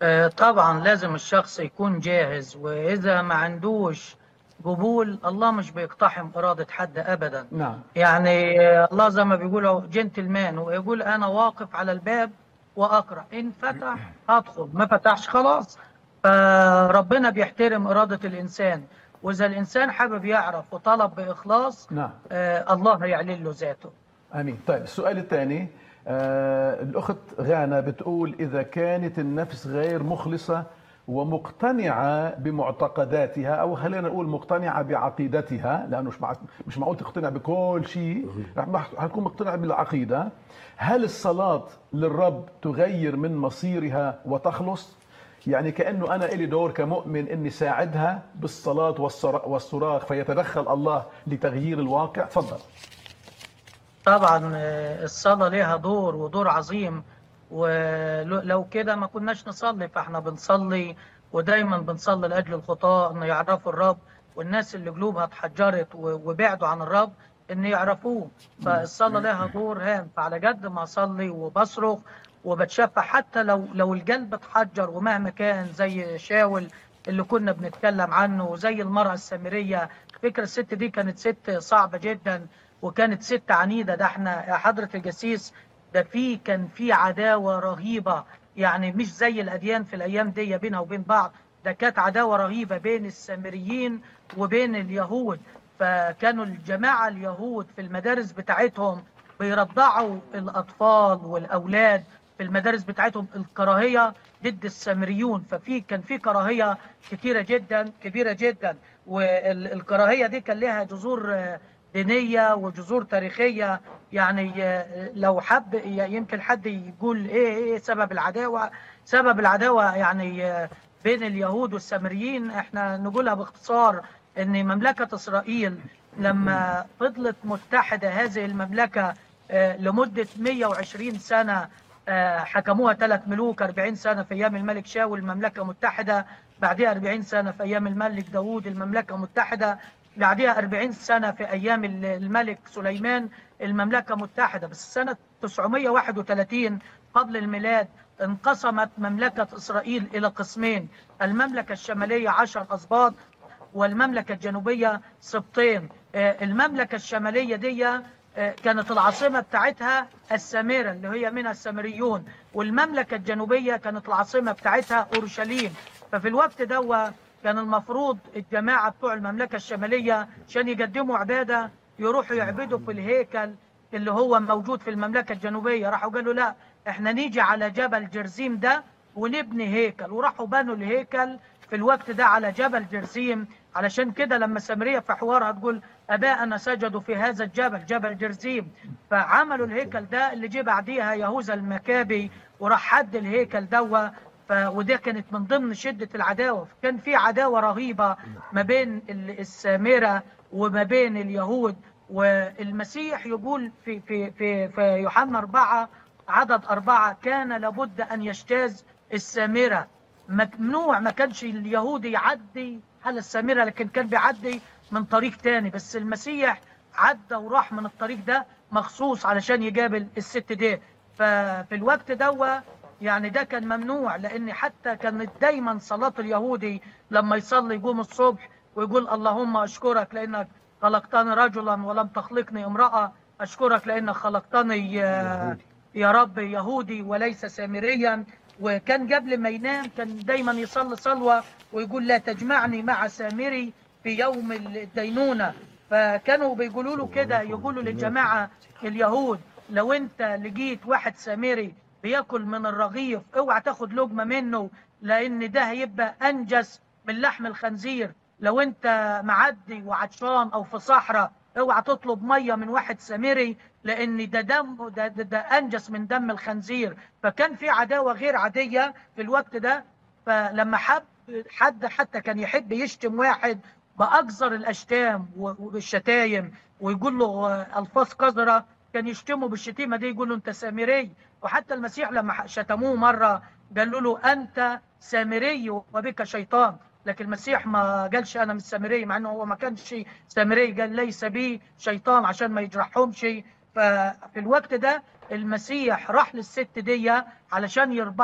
آه، طبعا لازم الشخص يكون جاهز وإذا ما عندوش قبول الله مش بيقتحم إرادة حد أبدا نعم يعني آه، الله زي ما بيقولوا جنتلمان ويقول أنا واقف على الباب وأقرأ إن فتح هدخل ما فتحش خلاص فربنا بيحترم إرادة الإنسان وإذا الإنسان حابب يعرف وطلب بإخلاص نعم آه، الله هيعلن له ذاته امين طيب السؤال الثاني آه الاخت غانا بتقول اذا كانت النفس غير مخلصه ومقتنعه بمعتقداتها او خلينا نقول مقتنعه بعقيدتها لانه مش مع- مش معقول تقتنع بكل شيء رح رح تكون مقتنعه بالعقيده هل الصلاه للرب تغير من مصيرها وتخلص يعني كانه انا لي دور كمؤمن اني ساعدها بالصلاه والصرا- والصراخ فيتدخل الله لتغيير الواقع تفضل طبعا آه، الصلاة ليها دور ودور عظيم ولو كده ما كناش نصلي فاحنا بنصلي ودايما بنصلي لأجل الخطاة ان يعرفوا الرب والناس اللي قلوبها اتحجرت و- وبعدوا عن الرب ان يعرفوه فالصلاة لها دور هام فعلى قد ما اصلي وبصرخ وبتشفع حتى لو لو القلب اتحجر ومهما كان زي شاول اللي كنا بنتكلم عنه وزي المرأة السامرية فكرة الست دي كانت ست صعبة جدا وكانت ست عنيدة ده احنا يا حضرة الجسيس ده في كان في عداوة رهيبة يعني مش زي الأديان في الأيام دي بينها وبين بعض ده كانت عداوة رهيبة بين السامريين وبين اليهود فكانوا الجماعة اليهود في المدارس بتاعتهم بيرضعوا الأطفال والأولاد في المدارس بتاعتهم الكراهية ضد السامريون ففي كان في كراهية كتيرة جدا كبيرة جدا والكراهية دي كان لها جذور آه، دينية وجذور تاريخية يعني آه، لو حب ي- يمكن حد يقول ايه ايه سبب العداوة سبب العداوة يعني آه، بين اليهود والسامريين احنا نقولها باختصار ان مملكة اسرائيل لما فضلت متحدة هذه المملكة آه، لمدة 120 سنة آه، حكموها ثلاث ملوك 40 سنة في أيام الملك شاول المملكة متحدة بعدها 40 سنة في أيام الملك داوود المملكة متحدة بعدها 40 سنة في أيام ال- الملك سليمان المملكة متحدة بس سنة 931 قبل الميلاد انقسمت مملكة إسرائيل إلى قسمين المملكة الشمالية عشر أسباط والمملكة الجنوبية سبطين آه، المملكة الشمالية دي آه، كانت العاصمة بتاعتها السامرة اللي هي منها السامريون والمملكة الجنوبية كانت العاصمة بتاعتها أورشليم ففي الوقت ده كان المفروض الجماعة بتوع المملكة الشمالية عشان يقدموا عبادة يروحوا يعبدوا في الهيكل اللي هو موجود في المملكة الجنوبية راحوا قالوا لا احنا نيجي على جبل جرزيم ده ونبني هيكل وراحوا بنوا الهيكل في الوقت ده على جبل جرزيم علشان كده لما سامرية في حوارها تقول أباءنا سجدوا في هذا الجبل جبل جرزيم فعملوا الهيكل ده اللي جه بعديها يهوذا المكابي وراح حد الهيكل دوا ف... وده كانت من ضمن شدة العداوة كان في عداوة رهيبة ما بين ال- السامرة وما بين اليهود والمسيح يقول في في في في يوحنا أربعة عدد أربعة كان لابد أن يجتاز السامرة ممنوع ما كانش اليهودي يعدي على السامرة لكن كان بيعدي من طريق تاني بس المسيح عدى وراح من الطريق ده مخصوص علشان يقابل الست دي ففي الوقت ده يعني ده كان ممنوع لان حتى كانت دايما صلاة اليهودي لما يصلي يقوم الصبح ويقول اللهم اشكرك لانك خلقتني رجلا ولم تخلقني امرأة اشكرك لانك خلقتني آه، يا رب يهودي وليس سامريا وكان قبل ما ينام كان دايما يصلي صلوة ويقول لا تجمعني مع سامري في يوم الدينونة فكانوا بيقولوا له كده يقولوا للجماعة اليهود لو انت لقيت واحد سامري بياكل من الرغيف اوعى تاخد لقمة منه لان ده هيبقى انجس من لحم الخنزير لو انت معدي وعطشان او في صحراء اوعى تطلب ميه من واحد سامري لان ده دم ده, ده, ده انجس من دم الخنزير فكان في عداوه غير عاديه في الوقت ده فلما حب حد حتى كان يحب يشتم واحد باقذر الاشتام و- وبالشتايم ويقول له آه، الفاظ قذره كان يشتمه بالشتيمه دي يقول له انت سامري وحتى المسيح لما شتموه مره قالوا له انت سامري وبك شيطان لكن المسيح ما قالش انا مش سامري مع انه هو ما كانش سامري قال ليس بي شيطان عشان ما يجرحهمش ففي الوقت ده المسيح راح للست دي علشان يربح